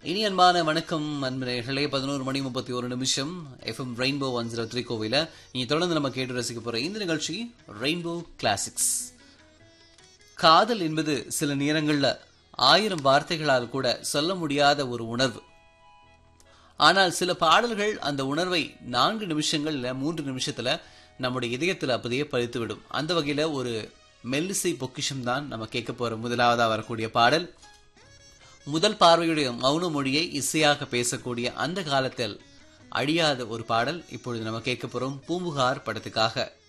இனி அன்பான வணக்கம் அன்பர்களே பதினோரு மணி முப்பத்தி ஒரு நிமிஷம் FM Rainbow one zero three கோவில இனி தொடர்ந்து நம்ம கேட்டு ரசிக்க போற இந்த நிகழ்ச்சி ரெயின்போ கிளாசிக்ஸ் காதல் என்பது சில நேரங்கள்ல ஆயிரம் வார்த்தைகளால் கூட சொல்ல முடியாத ஒரு உணர்வு ஆனால் சில பாடல்கள் அந்த உணர்வை நான்கு நிமிஷங்கள் இல்ல மூன்று நிமிஷத்துல நம்முடைய இதயத்துல அப்படியே பறித்து விடும் அந்த வகையில ஒரு மெல்லிசை பொக்கிஷம் தான் நம்ம கேட்க போற முதலாவதா வரக்கூடிய பாடல் முதல் பார்வையுடைய மௌன மொழியை இசையாக பேசக்கூடிய அந்த காலத்தில் அழியாத ஒரு பாடல் இப்பொழுது நம்ம கேட்க போறோம் பூம்புகார் படத்துக்காக